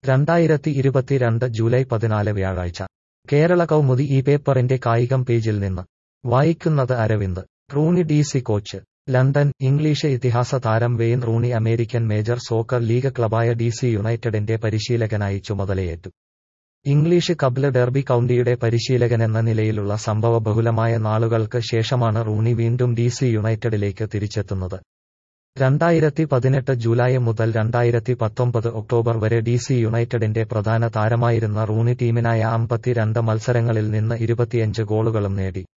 രണ്ടായിരത്തി ഇരുപത്തിരണ്ട് ജൂലൈ പതിനാല് വ്യാഴാഴ്ച കേരള കൗമുദി ഈ പേപ്പറിന്റെ കായികം പേജിൽ നിന്ന് വായിക്കുന്നത് Aravind Rooney D C coach London English ഇതിഹാസ താരം Wayne Rooney American major soccer league ക്ലബായ ഡി സി യുണൈറ്റഡിന്റെ പരിശീലകനായി ചുമതലയേറ്റു ഇംഗ്ലീഷ് കബ്ല് ഡെർബി കൗണ്ടിയുടെ പരിശീലകനെന്ന നിലയിലുള്ള സംഭവബഹുലമായ നാളുകൾക്ക് ശേഷമാണ് റൂണി വീണ്ടും ഡി സി യുണൈറ്റഡിലേക്ക് തിരിച്ചെത്തുന്നത് രണ്ടായിരത്തി പതിനെട്ട് ജൂലൈ മുതൽ രണ്ടായിരത്തി പത്തൊമ്പത് ഒക്ടോബർ വരെ ഡി സി യുണൈറ്റഡിന്റെ പ്രധാന താരമായിരുന്ന റൂണി ടീമിനായ അമ്പത്തിരണ്ട് മത്സരങ്ങളിൽ നിന്ന് ഇരുപത്തിയഞ്ച് ഗോളുകളും നേടി